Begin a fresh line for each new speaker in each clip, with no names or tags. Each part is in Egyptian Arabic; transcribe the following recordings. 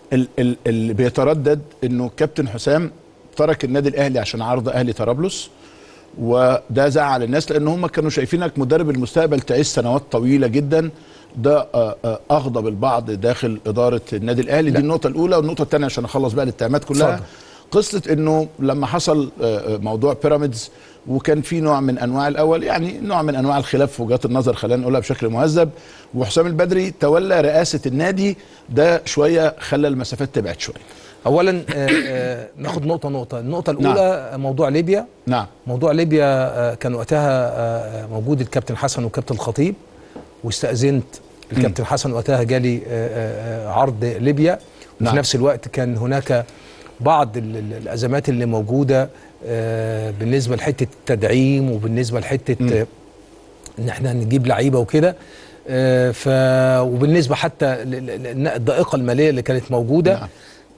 ال- ال- اللي بيتردد انه كابتن حسام ترك النادي الاهلي عشان عرض اهلي طرابلس وده زعل الناس لان هم كانوا شايفينك مدرب المستقبل تعيش سنوات طويله جدا ده آه، آه، اغضب البعض داخل اداره النادي الاهلي دي النقطه الاولى والنقطه الثانيه عشان اخلص بقى الاتهامات كلها
اتفضل.
قصه انه لما حصل آه، آه، موضوع بيراميدز وكان في نوع من انواع الاول يعني نوع من انواع الخلاف في وجهات النظر خلينا نقولها بشكل مهذب وحسام البدري تولى رئاسه النادي ده شويه خلى المسافات تبعد شويه
اولا آه، آه، ناخد نقطه نقطه النقطه الاولى موضوع ليبيا
نعم
موضوع ليبيا آه، كان وقتها آه، موجود الكابتن حسن والكابتن الخطيب واستأذنت الكابتن حسن وقتها جالي آه، آه، آه، عرض ليبيا وفي
نعم.
نفس الوقت كان هناك بعض ال- ال- الأزمات اللي موجودة آه، بالنسبة لحتة التدعيم وبالنسبة لحتة آه، ان احنا نجيب لعيبه وكده آه، ف وبالنسبه حتى ل- ل- ل- الضائقه الماليه اللي كانت موجوده
نعم.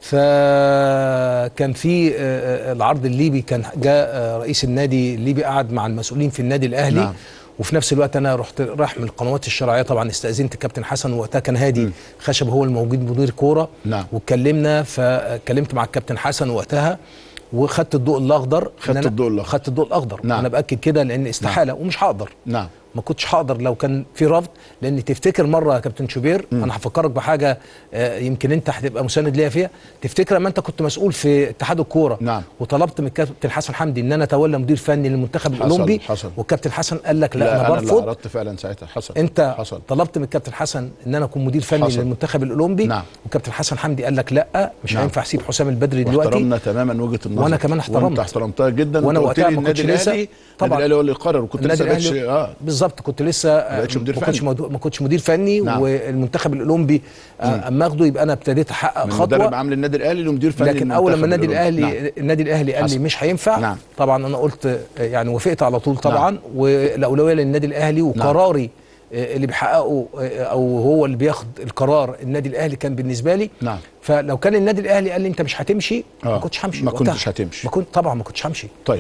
فكان في آه، آه، العرض الليبي كان جاء آه، رئيس النادي الليبي قعد مع المسؤولين في النادي الاهلي
نعم.
وفي نفس الوقت انا رحت رايح من القنوات الشرعيه طبعا استاذنت الكابتن حسن وقتها كان هادي خشب هو الموجود مدير كوره
نعم.
واتكلمنا فاتكلمت مع الكابتن حسن وقتها وخدت الضوء الاخضر إن
خدت
أنا-
الضوء الأخضر.
خدت الضوء الاخضر
نعم.
انا باكد كده لان استحاله ومش هقدر
نعم
ما كنتش هقدر لو كان في رفض لان تفتكر مره يا كابتن شوبير انا هفكرك بحاجه آه، يمكن انت هتبقى مساند ليا فيها تفتكر لما انت كنت مسؤول في اتحاد الكوره
نعم.
وطلبت من الكابتن حسن حمدي ان انا اتولى مدير فني للمنتخب
حصل-
الاولمبي
حصل.
والكابتن حسن قال لك لا,
لا
انا
انا اللي
برفض
عرضت فعلا ساعتها حصل
انت
حصل
طلبت من الكابتن حسن ان انا اكون مدير فني
حصل.
للمنتخب الاولمبي
نعم.
والكابتن حسن حمدي قال لك لا مش
نعم.
هينفع اسيب حسام البدري دلوقتي
واحترمنا تماما وجهه النظر
وأنا كمان احترمت.
وانت احترمتها جدا
وأنا
وقلت
وقتها
لي
ما
النادي
كنتش لسه-
الاهلي
طبعاً.
النادي الاهلي هو اللي يقرر وكنت
النادي
لسه بقتش
الاهلي
اه
بالظبط كنت لسه آه،
بقتش مدير
ما كنتش
فني.
مدو- ما كنتش مدير فني
نعم.
والمنتخب الاولمبي آه، اما اخده يبقى انا ابتديت احقق
من مدرب
خطوه
عام للنادي الاهلي لمدير فني
لكن اول لما
للمنتخب
النادي
الأولمبي.
الاهلي
نعم.
النادي الاهلي قال لي
حصل.
مش هينفع
نعم.
طبعا انا قلت آه، يعني وافقت على طول طبعا والاولويه للنادي الاهلي وقراري آه، اللي بيحققه آه، او هو اللي بياخد القرار النادي الاهلي كان بالنسبه لي
نعم.
فلو كان النادي الاهلي قال لي انت مش هتمشي ما
آه.
كنتش همشي
ما
وقتها.
كنتش هتمشي.
ما كنت طبعا ما كنتش همشي
طيب